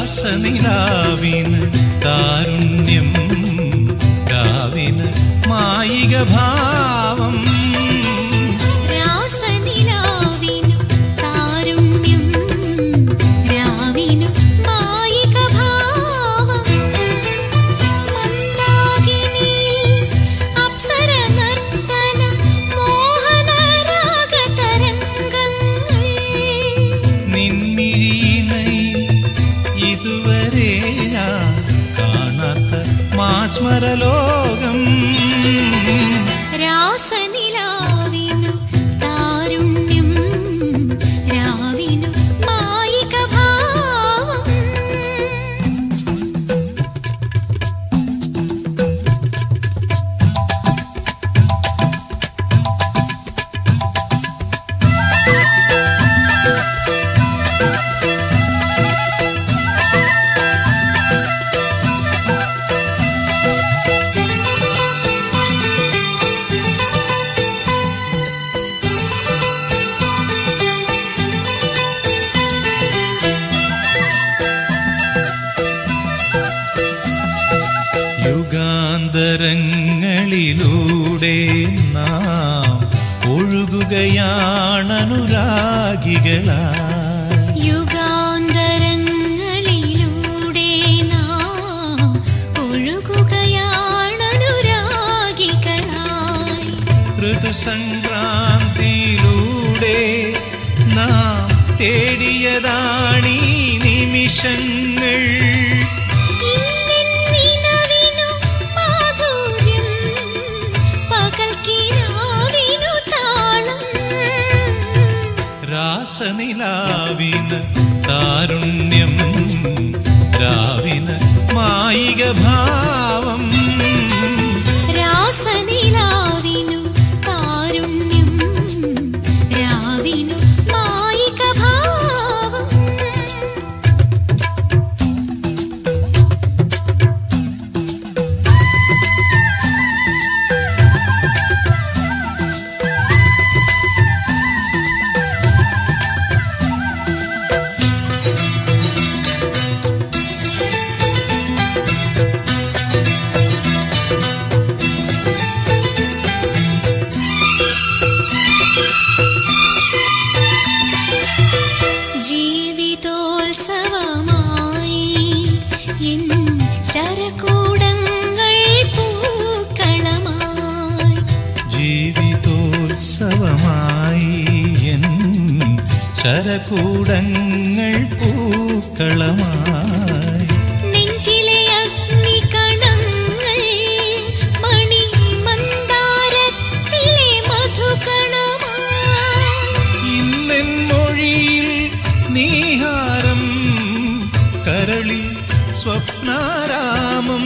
രാസനിലാവിന് കാരുണ്യം രാവിന് മായിക ഭാവം രാസനിലാവിനു താരുണ്യം രാവിനു മായിക ഭാവം മന്ദാകിനിയിൽ അപ്സര നർത്തന മോഹന രാഗതരംഗങ്ങൾ നിൻമിഴിയിണയിൽ ഇതുവരെ ഞാൻ കാണാത്ത മാസ്മരലോകം രാസനിലാവിനു താരുണ്യം രാവിനു മായിക ഭാവം യുഗാന്തരങ്ങളിലൂടെ നാം ഒഴുകുകയാണനുരാഗികളായി യുഗാന്തരങ്ങളിലൂടെ നാം ഒഴുകുകയാണനുരാഗികളായി ഋതുസംക്രാന്തിയിലൂടെ നാം തേടിയതാണീ നിമിഷങ്ങൾ ഇന്നിൻ നിലവിനു മാധുര്യം പകൽ കിനാവിനു താളം രാസനിലാവിന് താരുണ്യം രാവിന് മായിക ഭാവം രാസനിലാവിനു കാരുണ്യം രാവിനു മായിക ഭാവം ജീവിതോത്സവമായി എൻ ശരകൂടങ്ങൾ പൂക്കളമായി ജീവിതോത്സവമായി എൻ ശരകൂടങ്ങൾ പൂക്കളമായി നെഞ്ചിലെ അഗ്നികണങ്ങൾ മണി മന്ദാരത്തിലെ മധുകണമായി ഇന്നെൻ മൊഴിയിൽ നീഹാരം കരളി സ്വപ്നാരാമം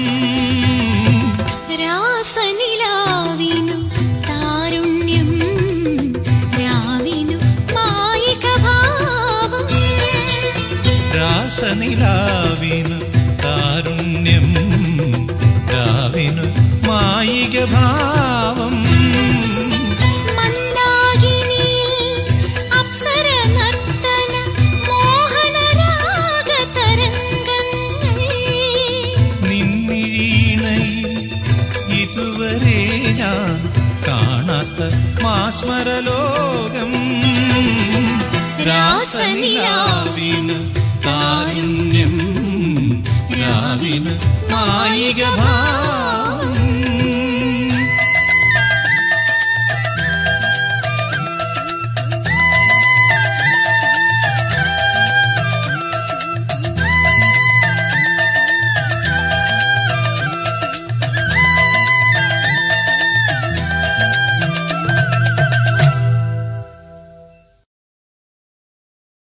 രാസനിലാവിനു താരുണ്യം രാവിനു മായിക ഭാവം രാസനിലാവിന് കാരുണ്യം രാവിന് മായിക ഭാവം മന്ദാകിനിയിൽ അപ്സര നർത്തന മോഹന രാഗതരംഗങ്ങൾ നിൻമിഴീണയിൽ ഇതുവരെ ഞാൻ കാണാത്ത മാസ്മരലോകം രാസനിലാവിന് കാരുണ്യം രാവിന് മായിക ഭാവം